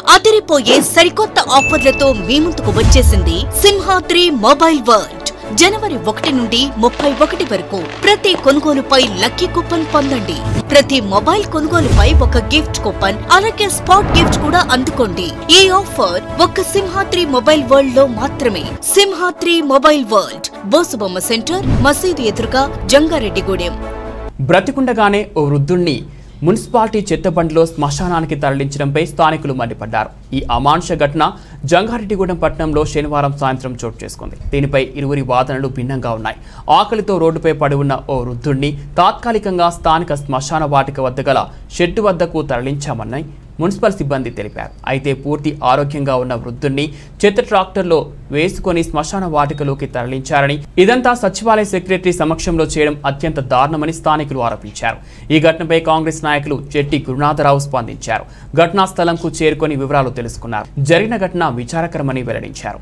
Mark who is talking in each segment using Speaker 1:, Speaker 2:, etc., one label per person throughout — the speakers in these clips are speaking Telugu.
Speaker 1: అదిరిపోయే సరికొత్త ఆఫర్లతో మీ ముందుకు వచ్చేసింది సింహాద్రి మొబైల్ వరల్డ్ జనవరి ఒకటి నుండి ముప్పై ఒకటి వరకు ప్రతి కొనుగోలుపై లక్కీ కూపన్ పొందండి ప్రతి మొబైల్ కొనుగోలుపై ఒక గిఫ్ట్ కూపన్ అలాగే స్పాట్ గిఫ్ట్ కూడా అందుకోండి ఈ ఆఫర్ ఒక్క సింహాద్రి మొబైల్ వరల్డ్ లో మాత్రమే Simhadri mobile world Bosubomma centre మసీదు ఎదురుగా జంగారెడ్డిగూడెం
Speaker 2: బ్రతికుండగానే ఓ వృద్ధుణ్ణి మున్సిపాలిటీ చెత్తబండిలో శ్మశానానికి తరలించడంపై స్థానికులు మండిపడ్డారు ఈ అమానుష ఘటన జంగారెడ్డిగూడెం పట్టణంలో శనివారం సాయంత్రం చోటు చేసుకుంది దీనిపై ఇరువురి వాదనలు భిన్నంగా ఉన్నాయి ఆకలితో రోడ్డుపై పడి ఉన్న ఓ వృద్ధుణ్ణి తాత్కాలికంగా స్థానిక శ్మశాన వాటిక వద్ద గల షెడ్డు వద్దకు తరలించామని మున్సిపల్ సిబ్బంది తెలిపారు అయితే పూర్తి ఆరోగ్యంగా ఉన్న వృద్ధుణ్ణి చెత్త ట్రాక్టర్లో వేసుకొని శ్మశాన వాటికలోకి తరలించారని ఇదంతా సచివాలయ సెక్రటరీ సమక్షంలో చేయడం అత్యంత దారుణమని స్థానికులు ఆరోపించారు ఈ ఘటనపై కాంగ్రెస్ నాయకులు చెట్టి గురునాథరావు స్పందించారు ఘటనా స్థలంకు చేరుకొని వివరాలు తెలుసుకున్నారు జరిగిన ఘటన విచారకరమని వెల్లడించారు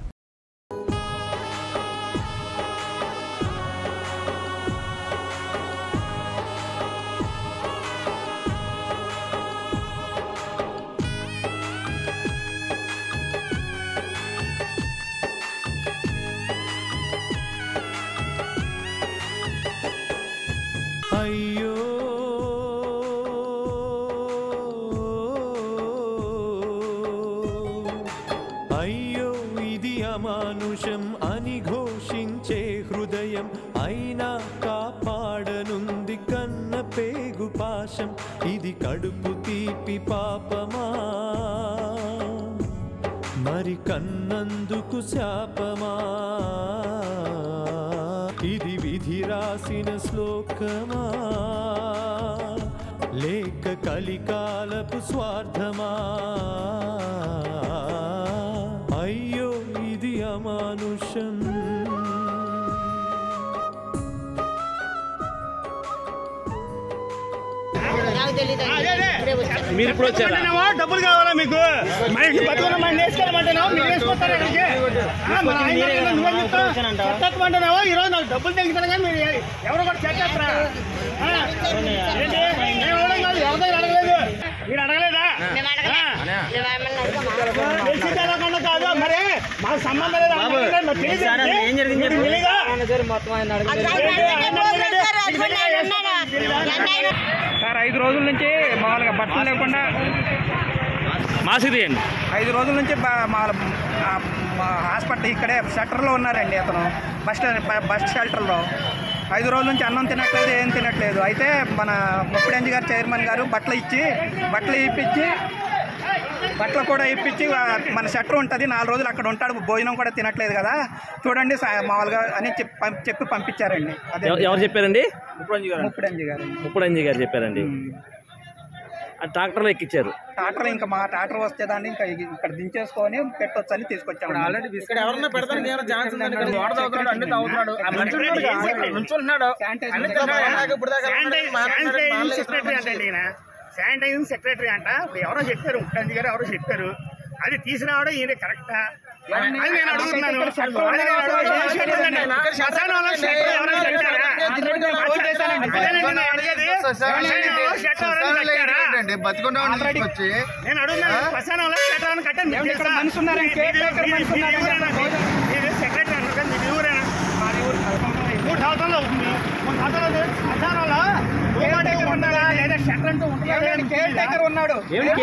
Speaker 3: అయ్యో అయ్యో ఇది అమానుషం అని ఘోషించే హృదయం అయినా కాపాడనుంది కన్న పేగు పాశం ఇది కడుపు తీపి పాపమా మరి కన్నందుకు శాపమా ఇది విధి రాసిన శ్లోకమా లేక కలికాలపు స్వార్థమా అయ్యో ఇది అమానుషం
Speaker 4: మీరు ఇప్పుడు వచ్చారా డబ్బులు కావాలా మీకు మా ఇంటి బతుకున్న మన వేసుకోవాలంటున్నావా మీరు వేసుకొస్తారా ఇక్కడికి ఆ, మన ఆయన దగ్గర నువ్వేం చెప్తావు? చెత్తమంటున్నావా ఈ రోజు నాకు డబ్బులు తెగుతాను కానీ మీరు ఎవరు కూడా చెట్టేస్తారా ఆ, ఏంటి? నేను ఇవ్వడం కాదు, ఎవరి దగ్గర అడగలేదు మీరు అడగలేదా ఆ. మీరు సీట్ అడగకుండా కాదు మరి మాకు సంబంధం లేదు అడగలేదు, మరి తెలియదు ఏంటి?
Speaker 5: ఏం జరిగింది
Speaker 4: మీకు
Speaker 5: చెప్పు.
Speaker 4: తెలీదా?
Speaker 5: సార్ ఐదు రోజుల నుంచి మామూలుగా బట్టలు లేకుండా
Speaker 4: మాస్క్ తీయండి
Speaker 5: ఐదు రోజుల నుంచి బ- మా ఆ, మా హాస్పిటల్ ఇక్కడే షట్టర్లో ఉన్నారండి అతను బస్ స్టాండ్ బ- బస్ షెల్టర్లో ఐదు రోజుల నుంచి అన్నం తినట్లేదు ఏం తినట్లేదు అయితే మన ముప్పుడంజి గారు చైర్మన్ గారు బట్టలు ఇచ్చి బట్టలు ఇప్పించి బట్టలు కూడా ఇప్పించి ఆ, మన షట్టర్ ఉంటుంది నాలుగు రోజులు అక్కడ ఉంటాడు భోజనం కూడా తినట్లేదు కదా చూడండి సా- మామూలుగా అని చెప్పి పం- చెప్పి పంపించారండి అదే
Speaker 4: ఎవ- ఎవరు చెప్పారండి
Speaker 5: ముప్పుడంజి గారు
Speaker 4: ముప్పుడంజి గారు చెప్పారండి ఆ ట్రాక్టర్లో ఎక్కించారు
Speaker 5: టాటర్ ఇంకా మా టాటర్ వస్తే దాన్ని ఇంకా ఇ- ఇక్కడ దించేసుకొని పెట్టొచ్చు అని తీసుకొచ్చాము ఆల్రెడీ ఇక్కడ ఎవరన్నా పెడతారు
Speaker 4: శానిటైజింగ్ సెక్రటరీ అంటే ఈయన శానిటైజింగ్ సెక్రటరీ అంట ఇప్పుడు ఎవరో చెప్పారు ముఖ్యమంత్రి గారు ఎవరో చెప్పారు అది తీసుకురావడం ఈయన కరెక్టా అది నేను అడుగుతున్నాను అది నేను అడుగుతున్నాను. ఏ షెడ్ ఉందండి? శ్మశానంలో షెడ్ ఎవరైనా కట్టారా? అదేనండి నేను అడిగేది. శ్మశానంలో షెడ్ ఎవరైనా కట్టారా? నేను అడుగుతున్నాను శ్మశానంలో షెడ్ ఎవరైనా కట్టారు మీకు
Speaker 5: ఇక్కడ
Speaker 4: తెలుసా?
Speaker 5: మనిషి ఉన్నారండి,
Speaker 4: మీది-
Speaker 5: కేర్ టేకర్
Speaker 4: మీది-
Speaker 5: మనిషి
Speaker 4: మీది
Speaker 5: ఉన్నారండి.
Speaker 4: ఊరేనా? మీది సెక్రటరీ అన్నారు కదా, మీది ఊరేనా? మూడు సంవత్సరాలు అవుతుంది మూడు సంవత్సరాలు శ్మశానంలో భూమాట ఉండాలా లేదా షెడ్ అంటూ ఉంటుందా లేదా అని
Speaker 5: కేర్ టేకర్ ఉన్నాడు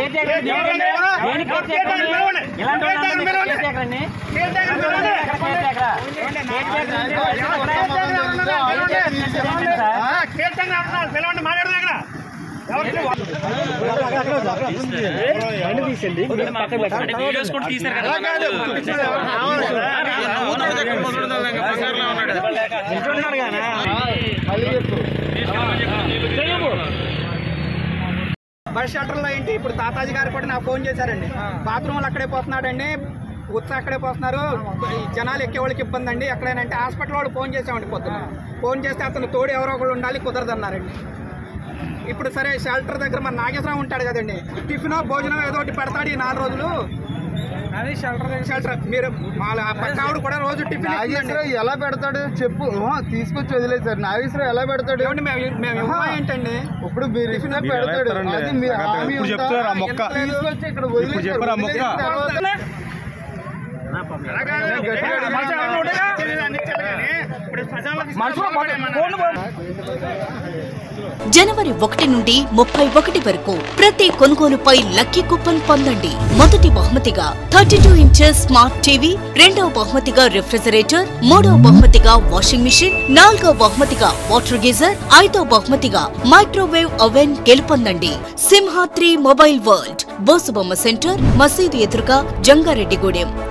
Speaker 4: పిలవండి మాట్లాడదు దగ్గర
Speaker 5: బస్ షట్టర్లో ఏంటి ఇప్పుడు తాతాజీ గారు కూడా నాకు ఫోన్ చేశారండి బాత్రూమ్లు అక్కడే పోతున్నాడండి ఉత్స అక్కడే పోతున్నారు ఈ జనాలు ఎక్కే వాళ్ళకి ఇబ్బంది అండి ఎక్కడైనా హాస్పిటల్ వాళ్ళు ఫోన్ చేసామండి పొద్దున ఫోన్ చేస్తే అతను తోడు ఎవరో ఒకళ్ళు ఉండాలి కుదరదన్నారండి ఇప్పుడు సరే షెల్టర్ దగ్గర మన నాగేశ్వరం ఉంటాడు కదండి టిఫిన్ భోజనం ఏదో ఒకటి పెడతాడు ఈ నాలుగు రోజులు షెల్టర్ మీరు వాళ్ళ పక్క ఆవిడ కూడా రోజు టిఫిన్ ఇస్తుందండి.
Speaker 6: నాగేశ్వరరావు ఎలా పెడతాడు చెప్పు ఆహా, తీసుకొచ్చి వదిలేశారు నాగేశ్వరరావు ఎలా పెడతాడు
Speaker 5: ఏమండి మేము మేము ఇవ్వమా ఏంటండి
Speaker 6: ఇప్పుడు మీరు ఇస్తే పెడతాడు అది మీ హామీ
Speaker 7: ఇప్పుడు
Speaker 6: ఉందా?
Speaker 7: చెప్తున్నారు ఆ మొక్క.
Speaker 6: తీసుకొచ్చి ఇక్కడ
Speaker 7: ఇప్పుడు
Speaker 6: వదిలేశారు.
Speaker 7: చెప్పారు ఆ మొక్క.
Speaker 6: వదిలేసిన తర్వాత గట్టిగా అడిగాను.
Speaker 4: మంచి ఆవిడ ఉండగా తెలియదు ఇచ్చారు కానీ ఇప్పుడు ప్రజల్లో
Speaker 1: జనవరి ఒకటి నుండి ముప్పై ఒకటి వరకు ప్రతి కొనుగోలుపై లక్కీ కూపన్ పొందండి మొదటి బహుమతిగా thirty two inches smart TV రెండవ బహుమతిగా రిఫ్రిజరేటర్ మూడవ బహుమతిగా వాషింగ్ మిషన్ నాలుగవ బహుమతిగా వాటర్ గీజర్ ఐదవ బహుమతిగా మైక్రోవేవ్ ఓవెన్ గెలుపొందండి Simhadri mobile world Bosubomma centre మసీదు ఎదురుగా జంగారెడ్డిగూడెం